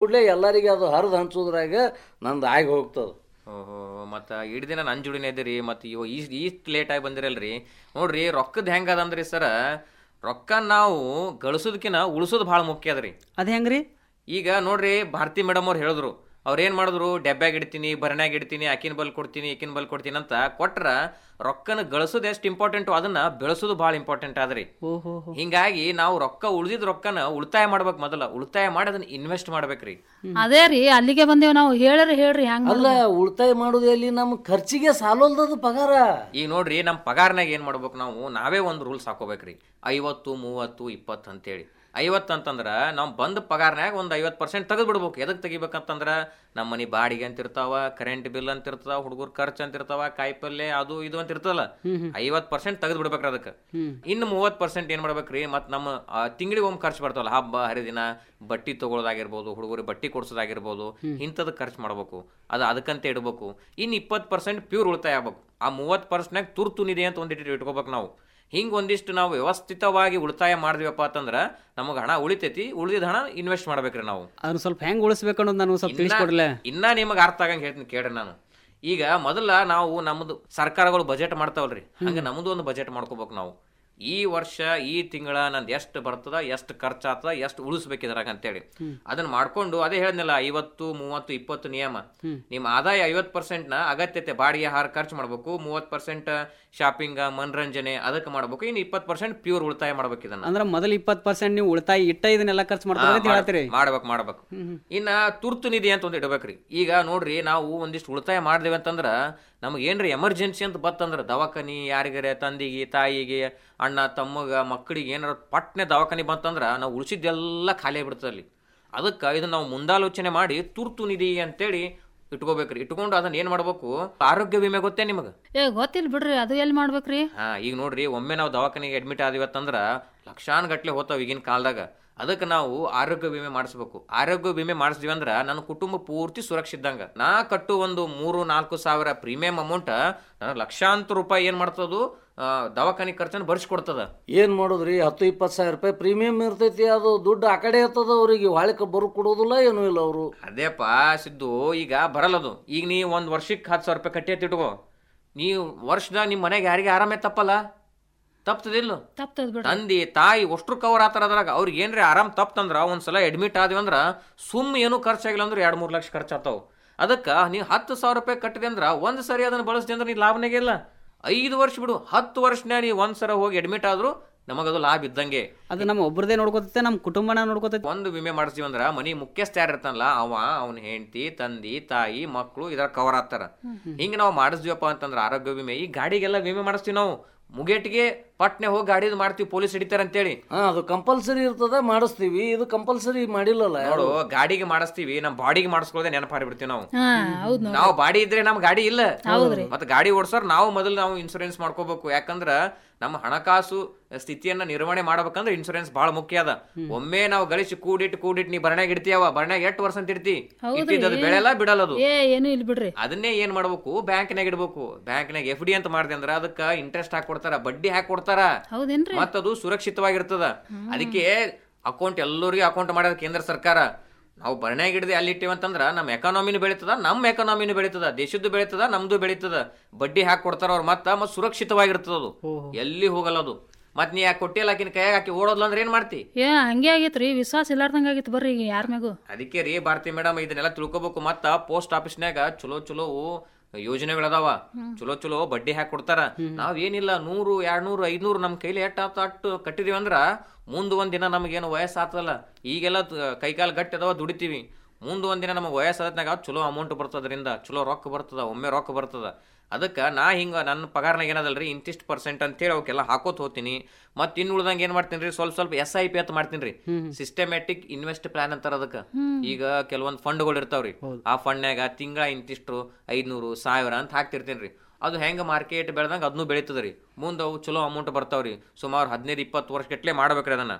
ಕೂಡಲೇ ಎಲ್ಲರಿಗೆ ಅದು ಹರಿದು ಹಂಚೋದ್ರಾಗ ನಂದು ಆಗಿ ಹೋಗ್ತದೆ ಓಹೋ ಮತ್ತು ಇಡೀ ದಿನ ನನ್ನ ಜೋಡಿನೇ ಇದ್ದೀರಿ ಮತ್ತು ಇವ ಈ ಈಸ್ಟ್ ಲೇಟಾಗಿ ಬಂದಿರಲ್ರಿ ನೋಡ್ರಿ ರೊಕ್ಕದ ಹೆಂಗದಂದ್ರಿ ಸರ ರೊಕ್ಕ ನಾವು ಗಳಿಸೋದಕ್ಕಿಂತ ಉಳಿಸೋದು ಭಾಳ ಮುಖ್ಯ ಅದ್ರಿ ಅದು ಹೆಂಗ್ರಿ ಈಗ ನೋಡ್ರಿ ಭಾರತಿ ಮೇಡಮ್ ಅವ್ರು ಹೇಳಿದ್ರು ಅವ್ರು ಏನು ಮಾಡಿದ್ರು ಡೆಬ್ಯಾಗ ಇಡ್ತೀನಿ ಬರ್ನ್ಯಾಗ ಇಡ್ತೀನಿ ಆಕಿನ ಬಲ್ ಕೊಡ್ತೀನಿ ಈಕಿನ ಬಲ್ ಕೊಡ್ತೀನಿ ಅಂತ ಕೊಟ್ರ ರೊಕ್ಕನ ಗಳಿಸೋದು ಎಷ್ಟು ಇಂಪಾರ್ಟೆಂಟು ಅದನ್ನ ಬೆಳೆಸೋದು ಭಾಳ ಇಂಪಾರ್ಟೆಂಟ್ ಆದ್ರಿ ಓಹೋ ಹಿಂಗಾಗಿ ನಾವು ರೊಕ್ಕ ಉಳಿದಿದ್ ರೊಕ್ಕನ ಉಳಿತಾಯ ಮಾಡ್ಬೇಕು ಮೊದಲ ಉಳಿತಾಯ ಮಾಡಿ ಅದನ್ನ ಇನ್ವೆಸ್ಟ್ ಮಾಡ್ಬೇಕ್ರಿ ಅದೇ ರೀ ಅಲ್ಲಿಗೆ ಬಂದೇವ್ ನಾವು ಹೇಳ್ರಿ ಹೇಳ್ರಿ ಹೆಂಗ್ ಅಲ್ಲ ಉಳಿತಾಯ ಮಾಡೋದು ಎಲ್ಲಿ ನಮ್ಮ ಖರ್ಚಿಗೆ ಸಾಲೋಲ್ದದು ಪಗಾರ ಈಗ ನೋಡ್ರಿ ನಮ್ಮ ಪಗಾರ್ನಾಗ ಏನ್ ಮಾಡ್ಬೇಕು ನಾವು ನಾವೇ ಒಂದು ರೂಲ್ಸ್ ಹಾಕೋಬೇಕ್ರಿ ಐವತ್ತು ಮೂವತ್ತು ಇಪ್ಪತ್ತು ಅಂತೇಳಿ ಐವತ್ತು ಅಂತಂದ್ರ ನಾವು ಬಂದ ಪಗಾರ್ನಾಗ ಒಂದು ಐವತ್ತು ಪರ್ಸೆಂಟ್ ತೆಗೆದು ಬಿಡ್ಬೇಕು ಎದಕ್ಕೆ ತೆಗಿಬೇಕಂತಂದ್ರ ನಮ್ಮ ಮನೆ ಬಾಡಿಗೆ ಅಂತ ಇರ್ತಾವ ಕರೆಂಟ್ ಬಿಲ್ ಅಂತ ಇರ್ತಾವ ಹುಡುಗರ ಖರ್ಚು ಅಂತ ಇರ್ತಾವ ಕಾಯಿಪಲ್ಲೆ ಅದು ಇದು ಅಂತ ಇರ್ತದಲ್ಲ ಐವತ್ತು ಪರ್ಸೆಂಟ್ ತೆಗೆದು ಬಿಡ್ಬೇಕ್ರಿ ಅದಕ್ಕೆ ಇನ್ನು ಮೂವತ್ತು ಪರ್ಸೆಂಟ್ ಏನ್ ಮಾಡ್ಬೇಕ್ರಿ ಮತ್ತು ನಮ್ಮ ತಿಂಗಳಿಗೆ ಒಮ್ಮೆ ಖರ್ಚು ಬರ್ತಾವಲ್ಲ ಹಬ್ಬ ಹರಿದಿನ ಬಟ್ಟಿ ತಗೊಳ್ಳೋದಾಗಿರ್ಬೋದು ಹುಡುಗರಿಗೆ ಬಟ್ಟಿ ಕೊಡ್ಸೋದಾಗಿರ್ಬೋದು ಇಂಥದ್ದು ಖರ್ಚು ಮಾಡ್ಬೇಕು ಅದು ಅದಕ್ಕಂತ ಇಡ್ಬೇಕು ಇನ್ನು ಇಪ್ಪತ್ತು ಪರ್ಸೆಂಟ್ ಪ್ಯೂರ್ ಉಳಿತಾಯ ಆಗ್ಬೇಕು ಆ ಮೂವತ್ತು ಪರ್ಸೆಂಟ್ನಾಗ ತುರ್ತು ನಿಧಿ ಅಂತ ಒಂದಿಟ್ಟು ಇಟ್ಕೋಬೇಕು ನಾವು ಹಿಂಗೆ ಒಂದಿಷ್ಟು ನಾವು ವ್ಯವಸ್ಥಿತವಾಗಿ ಉಳಿತಾಯ ಮಾಡಿದ್ವಪ್ಪ ಅಂತಂದ್ರೆ ನಮಗೆ ಹಣ ಉಳಿತೈತಿ ಉಳಿದಿದ ಹಣ ಇನ್ವೆಸ್ಟ್ ಮಾಡ್ಬೇಕ್ರಿ ನಾವು ಅದನ್ನ ಸ್ವಲ್ಪ ಹೆಂಗ್ ಉಳಿಸ್ಬೇಕು ಅನ್ನೋದು ನಾನು ಸ್ವಲ್ಪ ತಿಳಿಸ್ಕೊಡ್ಲೆ ಇನ್ನ ನಿಮಗೆ ಅರ್ಥ ಆಗಂಗೆ ಹೇಳ್ತೀನಿ ಕೇಳ್ರಿ ನಾನು ಈಗ ಮೊದಲ ನಾವು ನಮ್ದು ಸರ್ಕಾರಗಳು ಬಜೆಟ್ ಮಾಡ್ತಾವಲ್ರಿ ಹಂಗೆ ನಮ್ದು ಒಂದು ಬಜೆಟ್ ಮಾಡ್ಕೋಬೇಕು ನಾವು ಈ ವರ್ಷ ಈ ತಿಂಗಳ ನಂದು ಎಷ್ಟು ಬರ್ತದ ಎಷ್ಟು ಖರ್ಚಾಗ್ತದ ಎಷ್ಟು ಉಳಿಸ್ಬೇಕಿದ್ರಾಗ ಅಂತೇಳಿ ಅದನ್ನ ಮಾಡ್ಕೊಂಡು ಅದೇ ಹೇಳಿದ್ನಲ್ಲ ಐವತ್ತು ಮೂವತ್ತು ಇಪ್ಪತ್ತು ನಿಯಮ ನಿಮ್ಮ ಆದಾಯ ಐವತ್ತು ಪರ್ಸೆಂಟ್ನ ಅಗತ್ಯತೆ ಬಾಡಿಗೆ ಆಹಾರ ಖರ್ಚು ಮಾಡ್ಬೇಕು ಮೂವತ್ತು ಪರ್ಸೆಂಟ್ ಶಾಪಿಂಗ್ ಮನರಂಜನೆ ಅದಕ್ಕೆ ಮಾಡ್ಬೇಕು ಇನ್ನು ಇಪ್ಪತ್ತು ಪರ್ಸೆಂಟ್ ಪ್ಯೂರ್ ಉಳಿತಾಯ ಮಾಡ್ಬೇಕು ಇದನ್ನ ಅಂದ್ರೆ ಮೊದಲ ಇಪ್ಪತ್ತು ಪರ್ಸೆಂಟ್ ನೀವು ಉಳಿತಾಯ ಇಟ್ಟ ಇದನ್ನೆಲ್ಲ ಖರ್ಚು ಮಾಡ್ತಾರೆ ಅಂತ ಹೇಳ್ತೀರಿ ಮಾಡ್ಬೇಕು ಮಾಡ್ಬೇಕು ಇನ್ನ ತುರ್ತು ನಿಧಿ ಅಂತ ಒಂದು ಇಡ್ಬೇಕ್ರಿ ಈಗ ನೋಡ್ರಿ ನಾವು ಒಂದಿಷ್ಟು ಉಳಿತಾಯ ಮಾಡಿದೇವೆ ಅಂತಂದ್ರ ನಮ್ಗೆ ಏನ್ರಿ ಎಮರ್ಜೆನ್ಸಿ ಅಂತ ಬತ್ತಂದ್ರ ದವಾಖಾನಿ ಯಾರಿಗಾರೆ ತಂದಿಗೆ ತಾಯಿಗೆ ಅಣ್ಣ ತಮ್ಮಗ ಮಕ್ಕಳಿಗೆ ಏನಾರ ಪಟ್ನೆ ದವಾಖಾನಿ ಬಂತಂದ್ರ ನಾವು ಉಳಿಸಿದ್ದೆಲ್ಲ ಖಾಲಿ ಆಗ್ಬಿಡ್ತದೆ ಅಲ್ಲಿ ಅದಕ್ಕೆ ಇದನ್ನ ನಾವು ಮುಂದಾಲೋಚನೆ ಮಾಡಿ ತುರ್ತು ನಿಧಿ ಅಂತೇಳಿ ಇಟ್ಕೋಬೇಕ್ರಿ ಇಟ್ಕೊಂಡು ಅದನ್ನ ಏನ್ ಮಾಡ್ಬೇಕು ಆರೋಗ್ಯ ವಿಮೆ ಗೊತ್ತೇ ನಿಮಗೆ ಏ ಗೊತ್ತಿಲ್ಲ ಬಿಡ್ರಿ ಅದು ಎಲ್ಲಿ ಮಾಡ್ಬೇಕ್ರಿ ಹಾ ಈಗ ನೋಡ್ರಿ ಒಮ್ಮೆ ನಾವು ದವಾಖಾನೆಗೆ ಅಡ್ಮಿಟ್ ಆದಿವತ್ತಂದ್ರ ಲಕ್ಷಾನ್ ಗಟ್ಲೆ ಹೋತಾವ ಈಗಿನ ಕಾಲದಾಗ ಅದಕ್ಕೆ ನಾವು ಆರೋಗ್ಯ ವಿಮೆ ಮಾಡಿಸ್ಬೇಕು ಆರೋಗ್ಯ ವಿಮೆ ಮಾಡಿಸಿದ್ವಿ ಅಂದ್ರ ನನ್ನ ಕುಟುಂಬ ಪೂರ್ತಿ ಸುರಕ್ಷಿದ್ದಂಗ ನಾ ಕಟ್ಟು ಒಂದು ಮೂರು ನಾಲ್ಕು ಸಾವಿರ ಪ್ರೀಮಿಯಂ ಅಮೌಂಟ್ ನನಗೆ ಲಕ್ಷಾಂತರ ರೂಪಾಯಿ ಏನ್ ಮಾಡ್ತದು ಆ, ದವಾಖಾನೆ ಖರ್ಚನ್ನು ಭರಿಸ್ಕೊಡ್ತದ ಏನ್ ಮಾಡೋದ್ರಿ ಹತ್ತು ಇಪ್ಪತ್ತು ಸಾವಿರ ರೂಪಾಯಿ ಪ್ರೀಮಿಯಂ ಇರ್ತೈತಿ ಅದು ದುಡ್ಡು ಆ ಕಡೆ ಇರ್ತದ ಅವ್ರಿಗೆ ಹೊಳಕ್ಕೆ ಬರು ಕೊಡೋದಿಲ್ಲ ಏನೂ ಇಲ್ಲ ಅವರು ಅದೇಪ ಸಿದ್ದು ಈಗ ಬರಲ್ಲದು ಈಗ ನೀ ಒಂದ್ ವರ್ಷಕ್ಕೆ ಹತ್ತು ಸಾವಿರ ರೂಪಾಯಿ ಕಟ್ಟಿ ಅಂತ ಇಟ್ಕೋ ನೀವು ವರ್ಷದಾಗ ನಿಮ್ಮ ಮನೆಗೆ ಯಾರಿಗೆ ಆರಾಮೇ ತಪ್ಪಲ್ಲ ತಪ್ತದಿಲ್ಲ ತಪ್ತದ್ ಬಿಡ್ರಿ ತಂದೆ ತಾಯಿ ಅಷ್ಟ್ರು ಕವರ್ ಆತಾರ ಅದ್ರಾಗ ಅವ್ರಿಗೆ ಏನ್ರಿ ಆರಾಮ್ ತಪ್ಪಂದ್ರ ಒಂದ್ಸಲ ಅಡ್ಮಿಟ್ ಆದ್ವಿ ಅಂದ್ರ ಸುಮ್ ಏನು ಖರ್ಚಾಗಿಲ್ಲ ಅಂದ್ರೆ ಎರಡ್ ಮೂರ್ ಲಕ್ಷ ಖರ್ಚಾತಾವ್ ಅದಕ್ಕ ನೀವು ಹತ್ತು ಸಾವಿರ ರೂಪಾಯಿ ಕಟ್ಟಿದೆ ಅಂದ್ರ ಒಂದ್ ಸರಿ ಅದನ್ನ ಬಳಸ್ದೆ ಅಂದ್ರೆ ನೀ ಲಾಭನಾಗೆ ಇಲ್ಲ ಐದು ವರ್ಷ ಬಿಡು ಹತ್ತು ವರ್ಷನ್ಯಾಗ ನೀವು ಒಂದ್ ಸಲ ಹೋಗಿ ಅಡ್ಮಿಟ್ ಆದ್ರೂ ನಮಗದು ಲಾಭ ಇದ್ದಂಗೆ ಅದು ನಮ್ಮ ಒಬ್ಬರದೇ ನೋಡ್ಕೋತೈತೆ ನಮ್ಮ ಕುಟುಂಬನ ನೋಡ್ಕೋತೈತೆ ಒಂದು ವಿಮೆ ಮಾಡಿಸ್ತೀವಿ ಅಂದ್ರ ಮನಿ ಮುಖ್ಯಸ್ಥ ಯಾರು ಇರ್ತಾನಲ್ಲ ಅವ ಅವನ ಹೆಂಡತಿ ತಂದಿ ತಾಯಿ ಮಕ್ಕಳು ಇದ್ರ ಕವರ್ ಆಗ್ತಾರ ಹಿಂಗ ನಾವು ಮಾಡಿಸ್ತೀವಪ್ಪ ಅಂತಂದ್ರ ಆರೋಗ್ಯ ವಿಮೆ ಈ ಗಾಡಿಗೆಲ್ಲ ವಿಮೆ ಮಾಡಿಸ್ತೀವಿ ನಾವು ಮುಗೇಟಿಗೆ ಪಟ್ನೆ ಹೋಗಿ ಗಾಡಿದು ಮಾಡ್ತೀವಿ ಪೊಲೀಸ್ ಹಿಡಿತಾರ ಅಂತೇಳಿ ಹಾ ಅದು ಕಂಪಲ್ಸರಿ ಇರ್ತದ ಮಾಡಿಸ್ತೀವಿ ಇದು ಕಂಪಲ್ಸರಿ ಮಾಡಿಲ್ಲಲ್ಲ ನೋಡು ಗಾಡಿಗೆ ಮಾಡಿಸ್ತೀವಿ ನಮ್ ಬಾಡಿಗೆ ಮಾಡಿಸ್ಕೊಳ್ಳೋದೇ ನೆನಪಾರಿ ಬಿಡ್ತೀವಿ ನಾವು ಹಾ ಹೌದ್ ನೋಡಿ ನಾವು ಬಾಡಿ ಇದ್ರೆ ನಮ್ ಗಾಡಿ ಇಲ್ಲ ಮತ್ತೆ ಗಾಡಿ ಓಡ್ಸೋರ್ ನಾವು ಮೊದಲು ನಾವು ಇನ್ಸೂರೆನ್ಸ್ ಮಾಡ್ಕೋಬೇಕು ಯಾಕಂದ್ರ ನಮ್ಮ ಹಣಕಾಸು ಸ್ಥಿತಿಯನ್ನ ನಿರ್ವಹಣೆ ಮಾಡ್ಬೇಕಂದ್ರೆ ಇನ್ಸೂರೆನ್ಸ್ ಬಹಳ ಮುಖ್ಯ ಅದ ಒಮ್ಮೆ ನಾವು ಗಳಿಸಿ ಕೂಡಿಟ್ಟು ಕೂಡಿಟ್ಟು ನೀ ಬರ್ನ್ಯಾಗ ಇಡ್ತೀಯವ ಬರ್ನ್ಯಾಗ ಎಷ್ಟು ವರ್ಷ ಅಂತ ಇಡ್ತಿ ಇಟ್ಟಿದ್ದದು ಬೆಳೆಲ್ಲ ಬಿಡಲ್ಲದು ಏ ಏನು ಇಲ್ಲ ಬಿಡ್ರಿ ಅದನ್ನೇ ಏನ್ ಮಾಡ್ಬೇಕು ಬ್ಯಾಂಕ್ನಾಗ ಇಡ್ಬೇಕು ಬ್ಯಾಂಕ್ನಾಗ ಎಫ್ ಡಿ ಅಂತ ಮಾಡಿದೆ ಅಂದ್ರ ಅದಕ್ಕ ಇಂಟ್ರೆಸ್ಟ್ ಹಾಕಿ ಕೊಡ್ತಾರ ಬಡ್ಡಿ ಹಾಕಿ ಕೊಡ್ತಾರ ಹೌದೇನ್ರಿ ಮತ್ತದು ಸುರಕ್ಷಿತವಾಗಿರ್ತದ ಅದಕ್ಕೆ ಅಕೌಂಟ್ ಎಲ್ಲರಿಗೂ ಅಕೌಂಟ್ ಮಾಡ್ಯದ ಕೇಂದ್ರ ಸರ್ಕಾರ ನಾವು ಬರ್ನ್ಯಾಗ ಹಿಡಿದು ಅಲ್ಲಿ ಇಟ್ಟಿವಂತಂದ್ರ ನಮ್ಮ ಎಕಾನಮಿನೂ ಬೆಳೀತದ ನಮ್ಮ ಎಕಾನಮಿನೂ ಬೆಳೀತದ ದೇಶದ್ದು ಬೆಳೀತದ ನಮ್ದು ಬೆಳೀತದ ಬಡ್ಡಿ ಹಾಕಿ ಕೊಡ್ತಾರ ಅವ್ರ ಮತ್ತ ಮತ್ ಸುರಕ್ಷಿತವಾಗಿರ್ತದ ಅದು ಎಲ್ಲಿ ಹೋಗಲ್ಲ ಅದು ಮತ್ ನೀ ಯಾಕೆ ಕೊಟ್ಟಿಲ್ಲ ಆಕಿನ ಕೈಯಾಗ ಹಾಕಿ ಓಡೋದ್ಲ ಅಂದ್ರೆ ಏನ್ ಮಾಡ್ತಿ ಏ ಹಂಗೆ ಆಗೈತ್ರಿ ವಿಶ್ವಾಸ ಇಲ್ಲಾರ್ದಂಗ ಆಗೈತಿ ಬರ್ರಿ ಈಗ ಯಾರ ಮ್ಯಾಗೂ ಅದಕ್ಕೆ ರೀ ಭಾರತಿ ಮೇಡಮ್ ಇದನ್ನೆಲ್ಲ ತಿಳ್ಕೊಬೇಕು ಮತ್ತ ಪೋಸ್ಟ್ ಆಫೀಸ್ನ್ಯಾಗ ಚಲೋ ಚಲೋ ಯೋಜನೆಗಳದಾವ ಚಲೋ ಚಲೋ ಬಡ್ಡಿ ಹಾಕಿ ಕೊಡ್ತಾರ ನಾವ್ ಏನಿಲ್ಲ ನೂರು ಎರಡ್ ನೂರು ಐದ್ನೂರು ನಮ್ ಕೈಲಿ ಎಷ್ಟ್ ಆತ ಅಟ್ಟು ಕಟ್ಟಿದೀವಿ ಅಂದ್ರ ಮುಂದ್ ಒಂದ್ ದಿನ ನಮಗೇನು ವಯಸ್ಸಾತಲ್ಲ ಈಗೆಲ್ಲ ತ- ಕೈಕಾಲ್ ಗಟ್ಟಿ ಅದಾವ ದುಡಿತೀವಿ ಮುಂದ್ ಒಂದ್ ದಿನ ನಮಗೆ ವಯಸ್ಸಾದ್ನಾಗ ಚಲೋ ಅಮೌಂಟ್ ಬರ್ತದ್ರಿಂದ ಚಲೋ ರೊಕ್ಕ ಬರ್ತದ ಒಮ್ಮೆ ರೊಕ್ಕ ಬರ್ತದ ಅದಕ್ಕೆ ನಾ ಹಿಂಗ ನನ್ನ ಪಗಾರನಾಗ ಏನದಲ್ರಿ ಇಂತಿಷ್ಟು ಪರ್ಸೆಂಟ್ ಅಂತೇಳಿ ಅವಕ್ಕೆಲ್ಲ ಹಾಕೋತ್ ಹೋಗ್ತೀನಿ ಮತ್ತೆ ಇನ್ನು ಉಳ್ದಂಗೆ ಏನ್ ಮಾಡ್ತೀನಿ ರೀ ಸ್ವಲ್ಪ ಸ್ವಲ್ಪ ಎಸ್ ಐ ಪಿ ಅಂತ ಮಾಡ್ತೀನಿ ರೀ ಸಿಸ್ಟಮ್ಯಾಟಿಕ್ ಇನ್ವೆಸ್ಟ್ ಪ್ಲಾನ್ ಅಂತಾರ ಅದಕ್ಕೆ ಈಗ ಕೆಲವೊಂದು ಫಂಡ್ಗಳು ಇರ್ತಾವ್ರಿ ಆ ಫಂಡ್ನ್ಯಾಗ ತಿಂಗಳ ಇಂತಿಷ್ಟು ಐದ್ನೂರು ಸಾವಿರ ಅಂತ ಹಾಕ್ತಿರ್ತೀನಿ ರೀ ಅದು ಹೆಂಗೆ ಮಾರ್ಕೆಟ್ ಬೆಳೆದಂಗೆ ಅದನ್ನು ಬೆಳೀತದ ರೀ ಮುಂದೆ ಅವು ಚಲೋ ಅಮೌಂಟ್ ಬರ್ತಾವ್ರಿ ಸುಮಾರು ಹದಿನೈದು ಇಪ್ಪತ್ತು ವರ್ಷಗಟ್ಲೆ ಮಾಡ್ಬೇಕ್ರಿ ಅದನ್ನ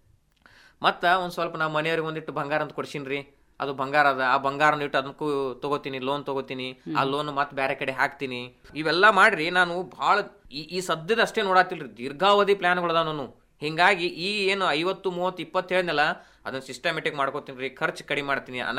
ಮತ್ತು ಒಂದು ಸ್ವಲ್ಪ ನಾ ಮನೆಯವ್ರಿಗೆ ಒಂದಿಟ್ಟು ಬಂಗಾರ ಅಂತ ಕೊಡ್ಸೀನಿ ರೀ ಅದು ಬಂಗಾರ ಅದ ಆ ಬಂಗಾರನ ಇಟ್ಟು ಅದಕ್ಕೂ ತಗೋತೀನಿ ಲೋನ್ ತಗೋತೀನಿ ಆ ಲೋನ್ ಮತ್ತೆ ಬೇರೆ ಕಡೆ ಹಾಕ್ತೀನಿ ಇವೆಲ್ಲ ಮಾಡ್ರಿ ನಾನು ಭಾಳ ಈ ಈ ಸದ್ಯದ ಅಷ್ಟೇ ನೋಡಾತಿಲ್ರಿ ದೀರ್ಘಾವಧಿ ಪ್ಲಾನ್ಗಳದ ನಾನು ಹಿಂಗಾಗಿ ಈ ಏನು ಐವತ್ತು ಮೂವತ್ತು ಇಪ್ಪತ್ತು ಹೇಳಿದ್ನಲ್ಲ ಅದನ್ನ ಸಿಸ್ಟಮೆಟಿಕ್ ಮಾಡ್ಕೋತೀನಿ ರೀ ಖರ್ಚು ಕಡಿಮೆ ಮಾಡ್ತೀನಿ ಅನ